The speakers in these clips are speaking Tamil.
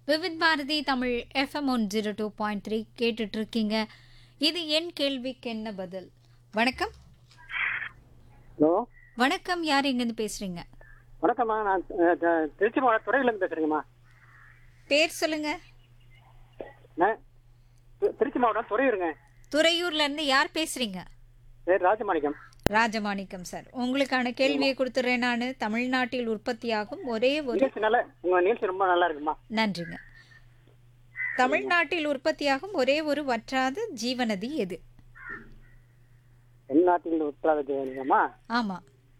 Vividh Bharati Tamil FM one zero two point three கேட்டுட்டு இருக்கீங்க இது என் கேள்விக்கு என்ன பதில் வணக்கம் ஹலோ வணக்கம் யார் எங்கேருந்து பேசுறீங்க வணக்கம்மா நான் அஹ், த- திருச்சி மாவட்ட துறையிலேருந்து பேசுகிறேங்கம்மா பேர் சொல்லுங்க நான் தி- திருச்சி மாவட்டம் துறையூருங்க துறையூர்ல இருந்து யார் பேசுறீங்க பேர் ராஜமாணிக்கம் ராஜமாணிக்கம் சார் உங்களுக்கான கேள்வியை கொடுத்துறேன் நான் தமிழ்நாட்டில் உற்பத்தியாகும் ஒரே ஒரு நிகழ்ச்சி நல்ல உங்கள் நிகழ்ச்சி ரொம்ப நல்லா இருக்குமா நன்றிங்க தமிழ்நாட்டில் உற்பத்தியாகும் ஒரே ஒரு வற்றாத ஜீவநதி எது என் நாட்டில் உத்தரவாத ஜெயலலிதாம்மா ஆமா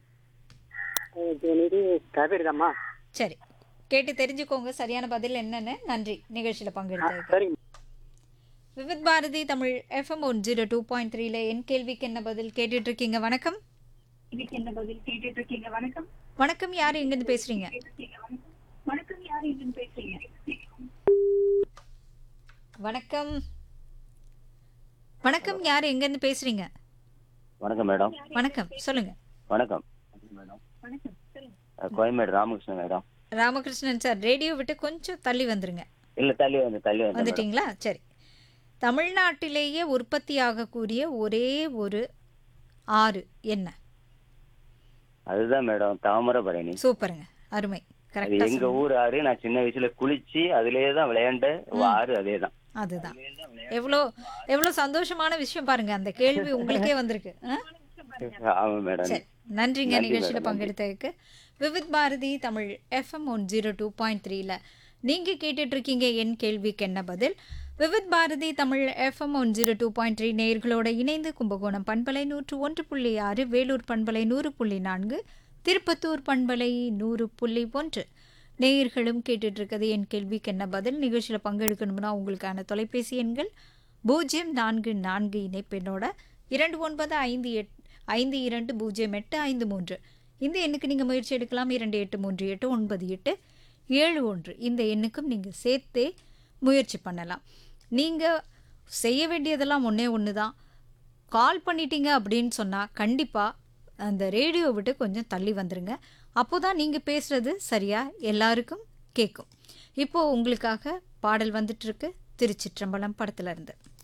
இது காவேரி தாம்மா சரி கேட்டு தெரிஞ்சுக்கோங்க சரியான பதில் என்னன்னு நன்றி நிகழ்ச்சியில பங்கெடுத்ததுக்கு சரிங்க Vividh Bharati Tamil FM one zero two point த்ரீல என் கேள்விக்கு என்ன பதில் கேட்டுட்டு இருக்கீங்க வணக்கம் இதுக்கு என்ன பதில் கேட்டுட்டு இருக்கீங்க வணக்கம் வணக்கம் யார் எங்கிருந்து பேசுறீங்க வணக்கம் யார் இருந்து பேசுறீங்க வணக்கம் வணக்கம் யார் எங்கிருந்து பேசுறீங்க வணக்கம் மேடம் வணக்கம் சொல்லுங்க வணக்கம் வணக்கம் சொல்லுங்க அஹ் Koyambedu Ramakrishnan madam Ramakrishnan sir radio விட்டு கொஞ்சம் தள்ளி வந்துருங்க இல்ல தள்ளி வந்து தள்ளி வந்து மேடம். வந்துட்டீங்களா சரி தமிழ்நாட்டிலேயே உற்பத்தியாகக்கூடிய ஒரே ஒரு ஆறு என்ன அதுதான் மேடம் தாமிரபரணி சூப்பருங்க அருமை அது கரெக்டா எங்க ஊர் ஆறு நான் சின்ன வயசுல குளிச்சு அதுலயே தான் விளையாண்ட ஆறு அதே தான் அதுதான் எவ்வளோ எவ்வளோ சந்தோஷமான விஷயம் பாருங்க அந்த கேள்வி உங்களுக்கே வந்திருக்கு ஆ? ஆமா மேடம் சரி நன்றிங்க நன்றி நிகழ்ச்சியில் மேடம், பங்கெடுத்ததுக்கு Vividh Bharati Tamil FM one zero two point த்ரீல நீங்கள் கேட்டுட்டு இருக்கீங்க என் கேள்விக்கு என்ன பதில் Vividh Bharati Tamil FM one zero two point three நேயர்களோட இணைந்து கும்பகோணம் பண்பலை நூற்று ஒன்று புள்ளி ஆறு வேலூர் பண்பலை நூறு புள்ளி நான்கு திருப்பத்தூர் பண்பலை நூறு புள்ளி ஒன்று நேயர்களும் கேட்டுட்டு இருக்கிறது என் கேள்விக்கு என்ன பதில் நிகழ்ச்சியில் பங்கெடுக்கணும்னா உங்களுக்கான தொலைபேசி எண்கள் பூஜ்ஜியம் நான்கு நான்கு இணைப்பெண்ணோட இரண்டு ஒன்பது ஐந்து எட் ஐந்து இரண்டு பூஜ்ஜியம் எட்டு ஐந்து மூன்று இந்த எண்ணுக்கு நீங்கள் முயற்சி எடுக்கலாம் இரண்டு எட்டு மூன்று எட்டு ஒன்பது எட்டு ஏழு ஒன்று இந்த எண்ணுக்கும் நீங்கள் சேர்த்தே முயற்சி பண்ணலாம் நீங்கள் செய்ய வேண்டியதெல்லாம் ஒன்றே ஒன்று தான் கால் பண்ணிட்டீங்க அப்படின்னு சொன்னால் கண்டிப்பாக அந்த ரேடியோ விட்டு கொஞ்சம் தள்ளி வந்துருங்க அப்போ தான் நீங்கள் பேசுகிறது சரியாக எல்லாருக்கும் கேட்கும் இப்போது உங்களுக்காக பாடல் வந்துட்டுருக்கு திருச்சிற்றம்பலம் படத்துல இருந்து